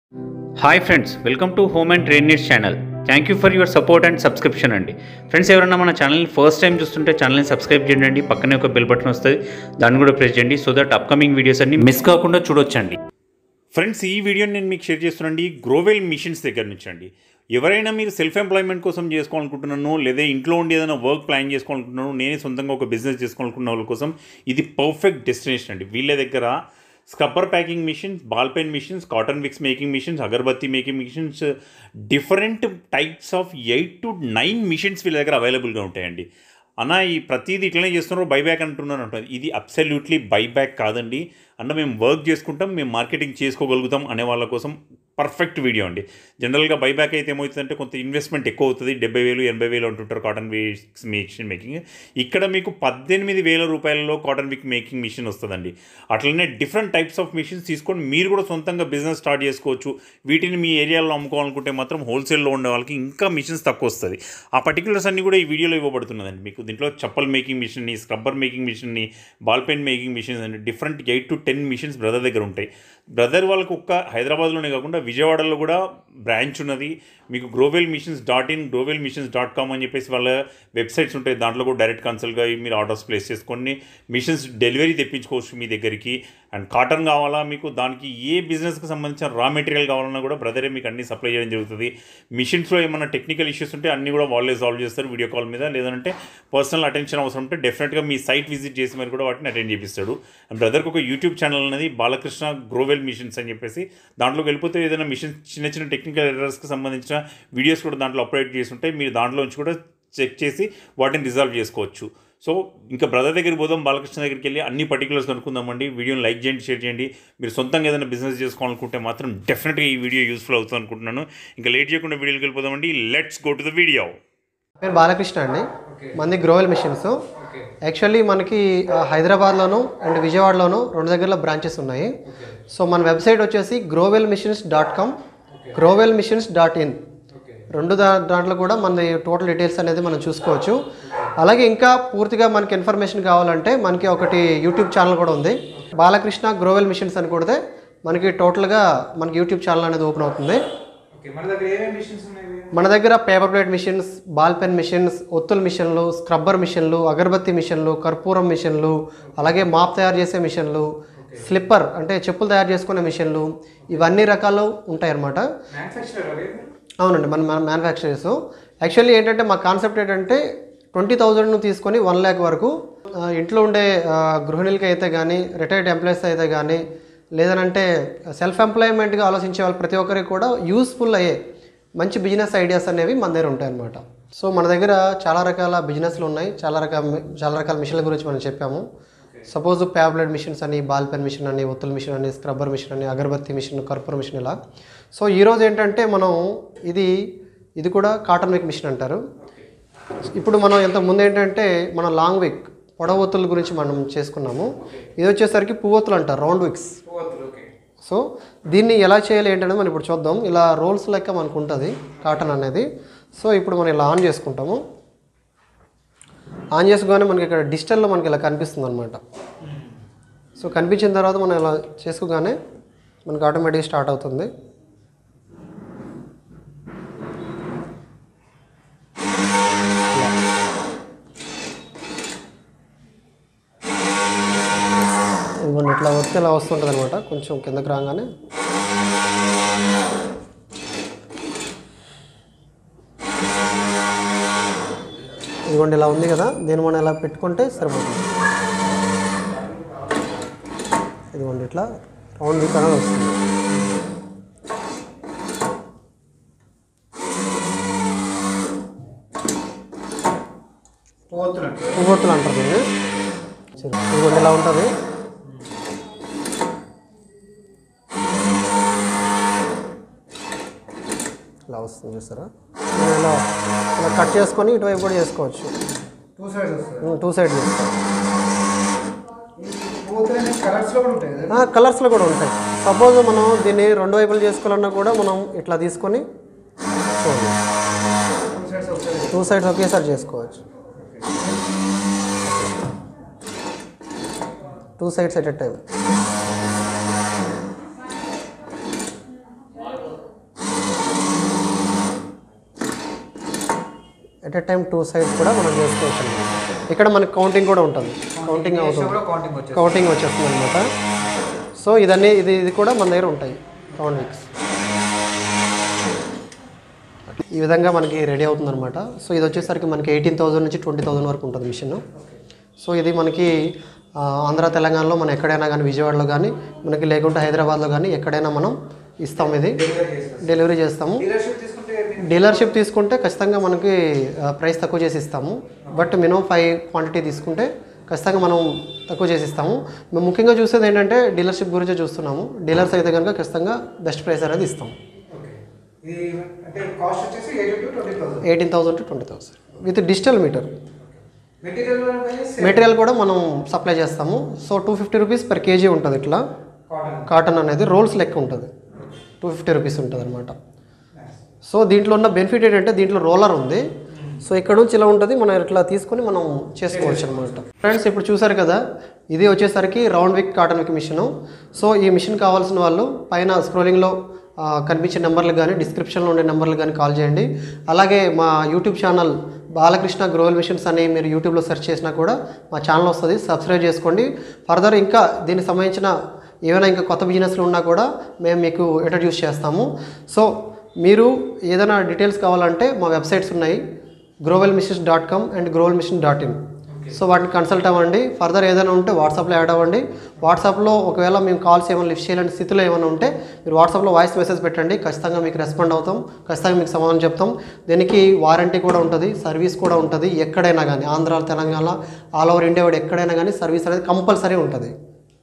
hi friends welcome to home and train needs channel thank you for your support and subscription అండి friends ఎవరైనా మన ఛానల్ని first time చూస్తుంటే ఛానల్ని subscribe చేయండి పక్కనే ఒక బెల్ బటన్ వస్తుంది దాన్ని కూడా ప్రెస్ చేయండి సో దట్ అప్కమింగ్ వీడియోస్ అన్ని మిస్ కాకుండా చూడొచ్చండి ఫ్రెండ్స్ ఈ వీడియోని నేను మీకు షేర్ చేస్తున్నాండి గ్రోవెల్ మిషన్స్ దగ్గర నుంచి అండి ఎవరైనా మీరు సెల్ఫ్ ఎంప్లాయ్మెంట్ కోసం చేసుకోవాలనుకుంటున్నాను లేదా ఇంట్లో ఉండి ఏదైనా వర్క్ ప్లాన్ చేసుకోవాలనుకుంటున్నాను నేనే సొంతంగా ఒక బిజినెస్ చేసుకోవాలనుకున్న వాళ్ళ కోసం ఇది పర్ఫెక్ట్ డెస్టినేషన్ అండి వీళ్ళ దగ్గర scrubber packing machines ball pen machines cotton wicks making machines agarbatti making machines different types of eight to nine machines వీళ్ళ దగ్గర అవైలబుల్గా ఉంటాయండి అన్న ఈ ప్రతిదీ ఇట్లనే చేస్తున్నారు బైబ్యాక్ అంటున్నారు అంటుంది ఇది అబ్సల్యూట్లీ బైబ్యాక్ కాదండి అన్న మేము వర్క్ చేసుకుంటాం మేము మార్కెటింగ్ చేసుకోగలుగుతాం అనే వాళ్ళ కోసం పర్ఫెక్ట్ వీడియో అండి జనరల్గా బైబ్యాక్ అయితే ఏమవుతుందంటే కొంత ఇన్వెస్ట్మెంట్ ఎక్కువ అవుతుంది డెబ్బై వేలు ఎనభై వేలు అంటుంటారు కాటన్ విక్స్ మిషన్ మేకింగ్ ఇక్కడ మీకు పద్దెనిమిది వేల రూపాయలలో కాటన్ విక్ మేకింగ్ మిషన్ వస్తుందండి అట్లనే డిఫరెంట్ టైప్స్ ఆఫ్ మిషన్స్ తీసుకొని మీరు కూడా సొంతంగా బిజినెస్ స్టార్ట్ చేసుకోవచ్చు వీటిని మీ ఏరియాలో అమ్ముకోవాలనుకుంటే మాత్రం హోల్సేల్లో ఉండే వాళ్ళకి ఇంకా మిషన్స్ తక్కువ వస్తుంది ఆ పర్టికులర్స్ అన్ని కూడా ఈ వీడియోలో ఇవ్వబడుతున్నదండి మీకు దీంట్లో చప్పల్ మేకింగ్ మిషన్ని స్క్రబ్బర్ మేకింగ్ మిషన్ని బాల్ పెన్ మేకింగ్ మిషన్స్ అండి different eight to ten machines brother దగ్గర ఉంటాయి బ్రదర్ వాళ్ళకు ఒక్క హైదరాబాద్లోనే కాకుండా విజయవాడలో కూడా బ్రాంచ్ ఉన్నది మీకు Grovel machines dot in Grovel machines dot com అని చెప్పేసి వాళ్ళ వెబ్సైట్స్ ఉంటాయి దాంట్లో కూడా డైరెక్ట్ కన్సల్ట్గా మీరు ఆర్డర్స్ ప్లేస్ చేసుకొని మిషన్స్ డెలివరీ తెప్పించుకోవచ్చు మీ దగ్గరికి అండ్ కాటన్ కావాలా మీకు దానికి ఏ బిజినెస్కి సంబంధించిన రా మెటీరియల్ కావాలన్నా కూడా బ్రదరే మీకు అన్ని సప్లై చేయడం జరుగుతుంది మిషన్స్లో ఏమైనా టెక్నికల్ ఇష్యూస్ ఉంటే అన్నీ కూడా వాళ్ళే సాల్వ్ చేస్తారు వీడియో కాల్ మీద లేదంటే పర్సనల్ అటెన్షన్ అవసరం ఉంటే డెఫినెట్గా మీ సైట్ విజిట్ చేసి మరి కూడా వాటిని అటెండ్ చేపిస్తాడు అండ్ బ్రదర్కి ఒక యూట్యూబ్ ఛానల్ అనేది బాలకృష్ణ గ్రోవెల్ మిషన్స్ అని చెప్పేసి దాంట్లోకి వెళ్ళిపోతే ఏదైనా మిషన్ చిన్న చిన్న టెక్నికల్ ఎర్రర్స్కి సంబంధించిన వీడియోస్ కూడా దాంట్లో అప్లోడ్ చేసి ఉంటాయి మీరు దాంట్లో నుంచి కూడా చెక్ చేసి వాటిని రిజాల్వ్ చేసుకోవచ్చు సో ఇంకా బ్రదర్ దగ్గరికి పోదాం బాలకృష్ణ దగ్గరికి వెళ్ళి అన్ని పర్టికులర్స్ కనుక్కుందామండి వీడియోని లైక్ చేయండి షేర్ చేయండి మీరు సొంతంగా ఏదైనా బిజినెస్ చేసుకోవాలనుకుంటే మాత్రం డెఫినెట్గా ఈ వీడియో యూస్ఫుల్ అవుతుంది అనుకుంటున్నాను ఇంకా లేట్ చేయకుండా వీడియోకి వెళ్ళిపోదామండి let's go to the video పేరు బాలకృష్ణ అండి మంది గ్రోవెల్ మిషన్స్ యాక్చువల్లీ మనకి ఆ, హైదరాబాద్లోను అండ్ విజయవాడలోను రెండు దగ్గరలో బ్రాంచెస్ ఉన్నాయి సో మన వెబ్సైట్ వచ్చేసి Grovel machines dot com Grovel machines dot in రెండు దా దాంట్లో కూడా మన టోటల్ డీటెయిల్స్ అనేది మనం చూసుకోవచ్చు అలాగే ఇంకా పూర్తిగా మనకి ఇన్ఫర్మేషన్ కావాలంటే మనకి ఒకటి యూట్యూబ్ ఛానల్ కూడా ఉంది బాలకృష్ణ గ్రోవెల్ మిషన్స్ అని కొడితే మనకి టోటల్గా మనకి యూట్యూబ్ ఛానల్ అనేది ఓపెన్ అవుతుంది ఓకే మన దగ్గర ఏమేమి మిషన్స్ ఉన్నాయి మన దగ్గర paper plate machines ball pen machines ఒత్తుల మిషన్లు స్క్రబ్బర్ మిషన్లు అగరబత్తి మిషన్లు కర్పూరం మిషన్లు అలాగే మాప్ తయారు చేసే మిషన్లు స్లిప్పర్ అంటే చెప్పులు తయారు చేసుకునే మిషన్లు ఇవన్నీ రకాలు ఉంటాయి అన్నమాట మ్యానుఫ్యాక్చరర్ అవి అవునండి మన మన మ్యానుఫ్యాక్చరర్స్ యాక్చువల్లీ ఏంటంటే మా కాన్సెప్ట్ ఏంటంటే ట్వంటీ థౌజండ్ తీసుకొని వన్ ల్యాక్ వరకు ఆ, ఇంట్లో ఉండే ఆ, గృహిణులకి అయితే కానీ రిటైర్డ్ ఎంప్లాయీస్ అయితే కానీ లేదనంటే సెల్ఫ్ ఎంప్లాయ్మెంట్గా ఆలోచించే వాళ్ళు ప్రతి ఒక్కరికి కూడా యూస్ఫుల్ అయ్యే మంచి బిజినెస్ ఐడియాస్ అనేవి మన దగ్గర ఉంటాయి అన్నమాట సో మన దగ్గర చాలా రకాల బిజినెస్లు ఉన్నాయి చాలా రకాల చాలా రకాల మిషన్ల గురించి మనం చెప్పాము సపోజ్ ప్యాబ్లెట్ మిషన్స్ అని బాల్ పెన్ మిషన్ అని ఒత్తుల మిషన్ అని స్క్రబ్బర్ మిషన్ అని అగరబత్తి మిషన్ కర్పూర మిషన్ ఇలా సో ఈరోజు ఏంటంటే మనం ఇది ఇది కూడా కాటన్ విక్ మిషన్ అంటారు ఇప్పుడు మనం ఇంత ముందు ఏంటంటే మన లాంగ్ విక్ పొడవు ఒత్తుల గురించి మనం చేసుకున్నాము ఇది వచ్చేసరికి పువ్వొత్తులు అంటారు రౌండ్ విక్స్ పోవద్దు ఓకే సో దీన్ని ఎలా చేయాలి ఏంటనేది మనం ఇప్పుడు చూద్దాం ఇలా రోల్స్ లెక్క మనకు ఉంటుంది కాటన్ అనేది సో ఇప్పుడు మనం ఇలా ఆన్ చేసుకుంటాము ఆన్ చేసుకోగానే మనకి ఇక్కడ డిజిటల్లో మనకి ఇలా కనిపిస్తుంది అనమాట సో కనిపించిన తర్వాత మనం ఇలా చేసుకోగానే మనకి ఆటోమేటిక్గా స్టార్ట్ అవుతుంది ఇదిగోండి ఇట్లా వస్తే ఇలా వస్తుంటుంది అనమాట కొంచెం కిందకి రాగానే ఇదిగోండి ఇలా ఉంది కదా దీన్ని మనం ఇలా పెట్టుకుంటే సరిపోతుంది ఇదిగోండి ఇట్లా రౌండ్ వీక్ అనేది వస్తుంది పోవద్దులండి పువ్వొత్తులు అంటారు దీన్ని సరే, ఇదిగోండి ఇలా ఉంటుంది ఇలా వస్తుంది చూసారా మనం ఇలా ఇలా కట్ చేసుకొని ఇటువైపు కూడా చేసుకోవచ్చు టూ సైడ్స్ వస్తుంది టూ సైడ్ చేసుకోవచ్చు పోవద్దులనే కలర్స్లో కూడా ఉంటాయి కదా కలర్స్లో కూడా ఉంటాయి సపోజ్ మనం దీన్ని రెండు వైపులు చేసుకోవాలన్నా కూడా మనం ఇట్లా తీసుకొని చూడండి టూ సైడ్స్ వస్తుంది టూ సైడ్స్ ఒకేసారి చేసుకోవచ్చు two sides at a time at a time two sides కూడా మనం చేసుకోవచ్చు అనమాట ఇక్కడ మనకి కౌంటింగ్ కూడా ఉంటుంది కౌంటింగ్ అవుతుంది కూడా కౌంటింగ్ వచ్చేసి కౌంటింగ్ వచ్చేస్తుంది అనమాట సో ఇదన్నీ ఇది ఇది కూడా మన దగ్గర ఉంటాయి కౌంట్ విక్స్ ఈ విధంగా మనకి రెడీ అవుతుంది అనమాట సో ఇది వచ్చేసరికి మనకి ఎయిటీన్ థౌసండ్ నుంచి ట్వంటీ థౌసండ్ వరకు ఉంటుంది మిషన్ సో ఇది మనకి ఆ, ఆంధ్ర తెలంగాణలో మనం ఎక్కడైనా కానీ విజయవాడలో కానీ మనకి లేకుంటే హైదరాబాద్లో కానీ ఎక్కడైనా మనం ఇస్తాం ఇది డెలివరీ చేస్తాము డీలర్షిప్ తీసుకుంటే దీని డీలర్షిప్ తీసుకుంటే ఖచ్చితంగా మనకి ఆ, ప్రైస్ తక్కువ చేసి ఇస్తాము బట్ మినిమం ఫైవ్ క్వాంటిటీ తీసుకుంటే ఖచ్చితంగా మనం తక్కువ చేసి ఇస్తాము మేము ముఖ్యంగా చూసేది ఏంటంటే డీలర్షిప్ గురించి చూస్తున్నాము డీలర్స్ అయితే కనుక ఖచ్చితంగా బెస్ట్ ప్రైస్ అనేది ఇస్తాం ఓకే ఇది అంటే కాస్ట్ వచ్చేసి eighty to twenty thousand eighteen thousand to twenty thousand with digital meter material material కూడా మనం సప్లై చేస్తాము so two fifty rupees per KG ఉంటుంది ఇట్లా కాటన్ కాటన్ అనేది రోల్స్ లెక్క ఉంటుంది టూ ఫిఫ్టీ రూపీస్ ఉంటుంది అనమాట సో దీంట్లో ఉన్న బెనిఫిట్ ఏంటంటే దీంట్లో రోలర్ ఉంది సో ఇక్కడ నుంచి ఇలా ఉంటుంది మనం ఇట్లా తీసుకొని మనం చేసుకోవచ్చు అనమాట ఫ్రెండ్స్ ఇప్పుడు చూసారు కదా ఇది వచ్చేసరికి రౌండ్ విక్ కాటన్ విక్ మిషన్ సో ఈ మిషన్ కావాల్సిన వాళ్ళు పైన స్క్రోలింగ్లో ఆ, కనిపించే నెంబర్లు కానీ డిస్క్రిప్షన్లో ఉండే నెంబర్లు కానీ కాల్ చేయండి అలాగే మా YouTube channel Balakrishna Grovel machines అని మీరు యూట్యూబ్లో సెర్చ్ చేసినా కూడా మా ఛానల్ వస్తుంది సబ్స్క్రైబ్ చేసుకోండి ఫర్దర్ ఇంకా దీనికి సంబంధించిన ఏమైనా ఇంకా కొత్త బిజినెస్లు ఉన్నా కూడా మేము మీకు ఇంట్రడ్యూస్ చేస్తాము సో మీరు ఏదైనా డీటెయిల్స్ కావాలంటే మా వెబ్సైట్స్ ఉన్నాయి Grovel machines dot com and Grovel machine dot in so వాటిని కన్సల్ట్ అవ్వండి ఫర్దర్ ఏదైనా ఉంటే వాట్సాప్లో యాడ్ అవ్వండి వాట్సాప్లో ఒకవేళ మేము కాల్స్ ఏమైనా లిఫ్ట్ చేయలేని స్థితిలో ఏమైనా ఉంటే మీరు వాట్సాప్లో వాయిస్ మెసేజ్ పెట్టండి ఖచ్చితంగా మీకు రెస్పాండ్ అవుతాం ఖచ్చితంగా మీకు సమాధానం చెప్తాం దీనికి వారంటీ కూడా ఉంటుంది సర్వీస్ కూడా ఉంటుంది ఎక్కడైనా కానీ Andhra Telangana all over India వాడు ఎక్కడైనా కానీ సర్వీస్ అనేది కంపల్సరీ ఉంటుంది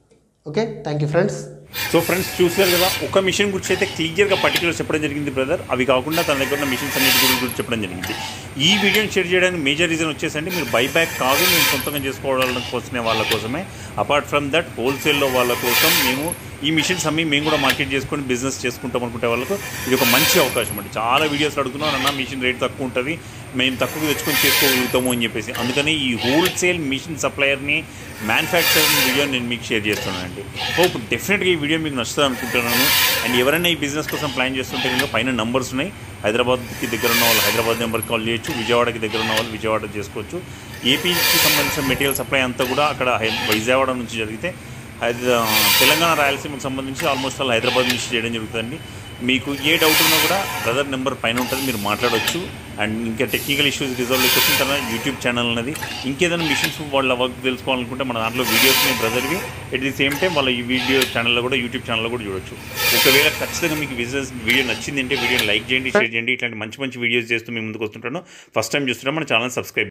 okay thank you friends so friends చూసారు కదా ఒక మిషన్ గురించి అయితే క్లియర్గా పర్టికులర్ చెప్పడం జరిగింది బ్రదర్ అవి కాకుండా తన దగ్గర ఉన్న మిషన్స్ అన్నిటి గురించి కూడా చెప్పడం జరిగింది ఈ వీడియోని షేర్ చేయడానికి మేజర్ రీజన్ వచ్చేసండి మీరు బైబ్యాక్ కాదు మేము సొంతంగా చేసుకోవడం కోసమే వాళ్ళ కోసమే అపార్ట్ ఫ్రమ్ దట్ హోల్సేల్లో వాళ్ళ కోసం మేము ఈ మిషన్స్ అమ్మి మేము కూడా మార్కెట్ చేసుకొని బిజినెస్ చేసుకుంటాం అనుకుంటే వాళ్ళకు ఇది ఒక మంచి అవకాశం అండి చాలా వీడియోస్ అడుగుతున్నాం అన్న మిషన్ రేట్ తక్కువ ఉంటుంది మేము తక్కువ తెచ్చుకొని చేసుకోగలుగుతాము అని చెప్పేసి అందుకని ఈ హోల్సేల్ మిషన్ సప్లయర్ని మ్యానుఫ్యాక్చరింగ్ వీడియో నేను మీకు షేర్ చేస్తున్నానండి హోప్ డెఫినెట్గా ఈ వీడియో మీకు నచ్చుతుంది అనుకుంటున్నాను అండ్ ఎవరైనా ఈ బిజినెస్ కోసం ప్లాన్ చేస్తుంటే కనుక పైన నంబర్స్ ఉన్నాయి హైదరాబాద్కి దగ్గర ఉన్న వాళ్ళు హైదరాబాద్ నెంబర్కి కాల్ చేయొచ్చు విజయవాడకి దగ్గర ఉన్న వాళ్ళు విజయవాడ చేసుకోవచ్చు ఏపీకి సంబంధించిన మెటీరియల్ సప్లై అంతా కూడా అక్కడ హై- విజయవాడ నుంచి జరిగితే హైదరా తెలంగాణ రాయలసీమకు సంబంధించి ఆల్మోస్ట్ ఆల్ హైదరాబాద్ నుంచి చేయడం జరుగుతుందండి మీకు ఏ డౌట్ ఉన్నా కూడా బ్రదర్ నెంబర్ పైన ఉంటుంది మీరు మాట్లాడవచ్చు అండ్ ఇంకా టెక్నికల్ ఇష్యూస్ రిజాల్వ్ కోసం తన యూట్యూబ్ ఛానల్ అనేది ఇంకేదైనా మిషన్స్ వాళ్ళ వర్క్ తెలుసుకోవాలనుకుంటే మన దాంట్లో వీడియోస్ బ్రదర్వి ఎట్ ది సేమ్ టైం వాళ్ళ ఈ వీడియో ఛానల్లో కూడా యూట్యూబ్ ఛానల్లో కూడా చూడొచ్చు ఒకవేళ ఖచ్చితంగా మీకు బిజినెస్ వీడియో నచ్చింది అంటే వీడియోని లైక్ చేయండి షేర్ చేయండి ఇట్లాంటి మంచి మంచి వీడియోస్ చేస్తూ మేము ముందుకు వస్తుంటాను ఫస్ట్ టైం చూస్తుంటే మన ఛానల్ సబ్స్క్రైబ్